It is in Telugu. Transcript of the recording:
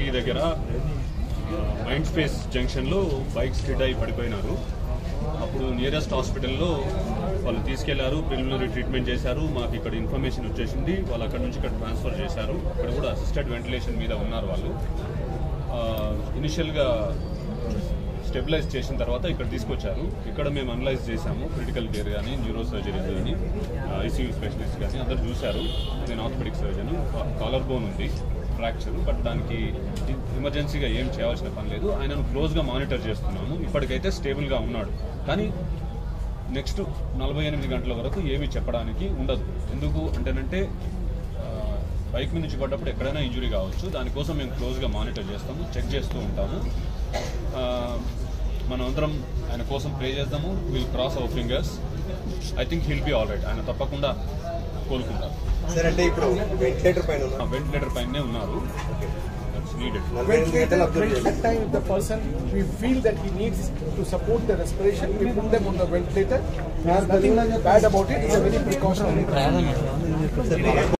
సిటీ దగ్గర మైండ్ స్పేస్ జంక్షన్లో బైక్ స్కిడ్ అయి పడిపోయినారు అప్పుడు నియరెస్ట్ హాస్పిటల్లో వాళ్ళు తీసుకెళ్లారు ప్రిలిమినరీ ట్రీట్మెంట్ చేశారు మాకు ఇక్కడ ఇన్ఫర్మేషన్ వచ్చేసింది వాళ్ళు అక్కడ నుంచి ఇక్కడ ట్రాన్స్ఫర్ చేశారు ఇక్కడ కూడా అసిస్టెడ్ వెంటిలేషన్ మీద ఉన్నారు వాళ్ళు ఇనిషియల్గా స్టెబిలైజ్ చేసిన తర్వాత ఇక్కడ తీసుకొచ్చారు ఇక్కడ మేము అనలైజ్ చేశాము క్రిటికల్ కేర్ కానీ న్యూరో సర్జరీస్ కానీ ఐసీయూ స్పెషలిస్ట్ కానీ అందరు చూశారు నేను ఆర్థోపెడిక్ సర్జన్ కాలర్ బోన్ ఉంది ఫ్రాక్చర్ బట్ దానికి ఎమర్జెన్సీగా ఏం చేయాల్సిన పని లేదు ఆయనను క్లోజ్గా మానిటర్ చేస్తున్నాము ఇప్పటికైతే స్టేబుల్గా ఉన్నాడు కానీ నెక్స్ట్ నలభై ఎనిమిది గంటల వరకు ఏమీ చెప్పడానికి ఉండదు ఎందుకు అంటేనంటే ఆ, బైక్ మీద నుంచి పడ్డప్పుడు ఎక్కడైనా ఇంజురీ కావచ్చు దానికోసం మేము క్లోజ్గా మానిటర్ చేస్తాము చెక్ చేస్తూ ఉంటాము ఆ, మనం అందరం ఆయన కోసం ప్రే చేద్దాము will cross our fingers I think he'll be all right ఆయన తప్పకుండా కోలుకుంటారు సార్ అంటే ఇప్పుడు వెంటిలేటర్ పైన ఉన్నారు వెంటిలేటర్ పైనే ఉన్నారు నీడెడ్ నలభై ఎనిమిది గంటలు Ventilator, అబ్జర్వ్ at that చేయాలి time, if the person, we feel that he needs to support the respiration, we put them on the ventilator. There's nothing bad about it, it's a very precautionary.